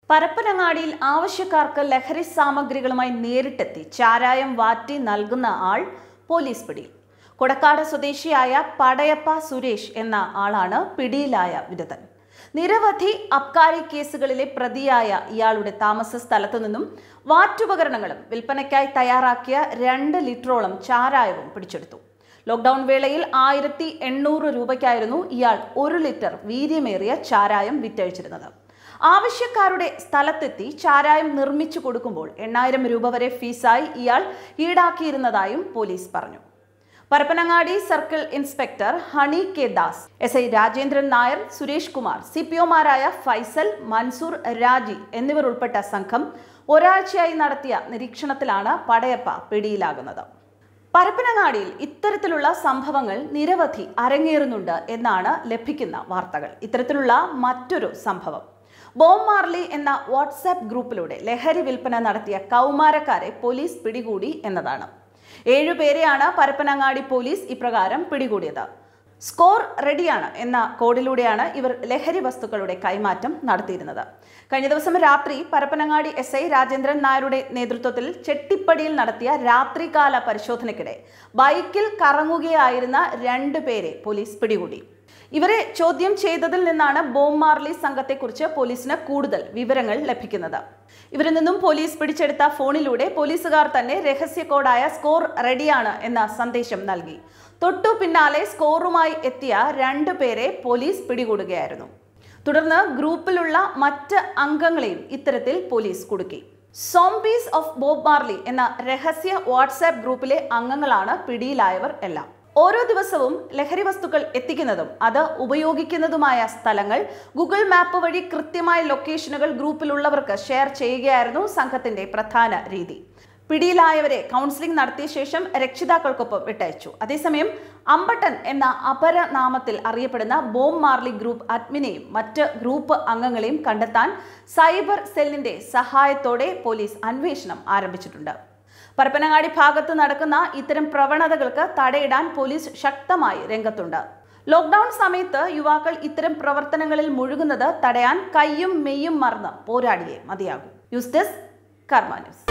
പരപ്പനങ്ങാടിയിൽ ആവശ്യക്കാർക്ക് ലഹരി സാമഗ്രികളുമായി നേരിട്ടെത്തി ചാരായം വാറ്റി നൽകുന്ന ആൾ പോലീസ് പിടിയിൽ കൊടക്കാട് സ്വദേശിയായ പടയപ്പ സുരേഷ് എന്ന ആളാണ് പിടിയിലായ വിരുദ്ധൻ നിരവധി അബ്കാരി കേസുകളിലെ പ്രതിയായ ഇയാളുടെ താമസ സ്ഥലത്തു നിന്നും വാറ്റുപകരണങ്ങളും വിൽപ്പനയ്ക്കായി തയ്യാറാക്കിയ രണ്ട് ലിറ്ററോളം ചാരായവും പിടിച്ചെടുത്തു ലോക്ക്ഡൌൺ വേളയിൽ ആയിരത്തി എണ്ണൂറ് രൂപയ്ക്കായിരുന്നു ഇയാൾ ഒരു ലിറ്റർ വീര്യമേറിയ ചാരായം വിറ്റഴിച്ചിരുന്നത് ആവശ്യക്കാരുടെ സ്ഥലത്തെത്തി ചാരായം നിർമ്മിച്ചു കൊടുക്കുമ്പോൾ എണ്ണായിരം രൂപ വരെ ഫീസായി ഇയാൾ ഈടാക്കിയിരുന്നതായും പോലീസ് പറഞ്ഞു Parappanangadi circle inspector Honey K Das S I Rajendran Nair Suresh Kumar C P ഒമാരായ ഫൈസൽ മൻസൂർ രാജി എന്നിവർ ഉൾപ്പെട്ട സംഘം ഒരാഴ്ചയായി നടത്തിയ നിരീക്ഷണത്തിലാണ് പടയപ്പ പിടിയിലാകുന്നത് പരപ്പനങ്ങാടിയിൽ ഇത്തരത്തിലുള്ള സംഭവങ്ങൾ നിരവധി അരങ്ങേറുന്നുണ്ട് എന്നാണ് ലഭിക്കുന്ന വാർത്തകൾ ഇത്തരത്തിലുള്ള മറ്റൊരു സംഭവം ബോം മാർലി എന്ന വാട്സാപ്പ് ഗ്രൂപ്പിലൂടെ ലഹരി വിൽപ്പന നടത്തിയ കൗമാരക്കാരെ പോലീസ് പിടികൂടി എന്നതാണ് ഏഴുപേരെയാണ് പരപ്പനങ്ങാടി പോലീസ് ഇപ്രകാരം പിടികൂടിയത് സ്കോർ റെഡിയാണ് എന്ന കോഡിലൂടെയാണ് ഇവർ ലഹരി വസ്തുക്കളുടെ കൈമാറ്റം നടത്തിയിരുന്നത് കഴിഞ്ഞ ദിവസം രാത്രി പരപ്പനങ്ങാടി എസ് ഐ രാജേന്ദ്രൻ നായരുടെ നേതൃത്വത്തിൽ ചെട്ടിപ്പടിയിൽ നടത്തിയ രാത്രികാല പരിശോധനയ്ക്കിടെ ബൈക്കിൽ കറങ്ങുകയായിരുന്ന രണ്ടു പേരെ പോലീസ് പിടികൂടി ഇവരെ ചോദ്യം ചെയ്തതിൽ നിന്നാണ് ബോം മാർലി സംഘത്തെക്കുറിച്ച് പോലീസിന് കൂടുതൽ വിവരങ്ങൾ ലഭിക്കുന്നത് ഇവരിൽ നിന്നും പോലീസ് പിടിച്ചെടുത്ത ഫോണിലൂടെ പോലീസുകാർ തന്നെ രഹസ്യ കോഡായ സ്കോർ റെഡിയാണ് എന്ന സന്ദേശം നൽകി തൊട്ടു പിന്നാലെ സ്കോറുമായി എത്തിയ രണ്ടു പേരെ പോലീസ് പിടികൂടുകയായിരുന്നു തുടർന്ന് ഗ്രൂപ്പിലുള്ള മറ്റ് അംഗങ്ങളെയും ഇത്തരത്തിൽ പോലീസ് കുടുക്കി സോംബീസ് ഓഫ് ബോബ് മാർലി എന്ന രഹസ്യ വാട്സാപ്പ് ഗ്രൂപ്പിലെ അംഗങ്ങളാണ് പിടിയിലായവർ എല്ലാം ഓരോ ദിവസവും ലഹരി വസ്തുക്കൾ എത്തിക്കുന്നതും അത് ഉപയോഗിക്കുന്നതുമായ സ്ഥലങ്ങൾ ഗൂഗിൾ മാപ്പ് വഴി കൃത്യമായ ലൊക്കേഷനുകൾ ഗ്രൂപ്പിലുള്ളവർക്ക് ഷെയർ ചെയ്യുകയായിരുന്നു സംഘത്തിന്റെ പ്രധാന രീതി പിടിയിലായവരെ കൗൺസിലിംഗ് നടത്തിയ ശേഷം രക്ഷിതാക്കൾക്കൊപ്പം വിട്ടയച്ചു അതേസമയം അമ്പട്ടൻ എന്ന അപരനാമത്തിൽ അറിയപ്പെടുന്ന ബോം മാർലി ഗ്രൂപ്പ് അഡ്മിനെയും മറ്റ് ഗ്രൂപ്പ് അംഗങ്ങളെയും കണ്ടെത്താൻ സൈബർ സെല്ലിന്റെ സഹായത്തോടെ പോലീസ് അന്വേഷണം ആരംഭിച്ചിട്ടുണ്ട് പരപ്പനങ്ങാടി ഭാഗത്ത് നടക്കുന്ന ഇത്തരം പ്രവണതകൾക്ക് തടയിടാൻ പോലീസ് ശക്തമായി രംഗത്തുണ്ട് ലോക്ക്ഡൌൺ സമയത്ത് യുവാക്കൾ ഇത്തരം പ്രവർത്തനങ്ങളിൽ മുഴുകുന്നത് തടയാൻ കയ്യും മെയ്യും മറന്ന് പോരാടിയേ മതിയാകൂ ന്യൂസ് ഡെസ്ക് കർമ്മ ന്യൂസ്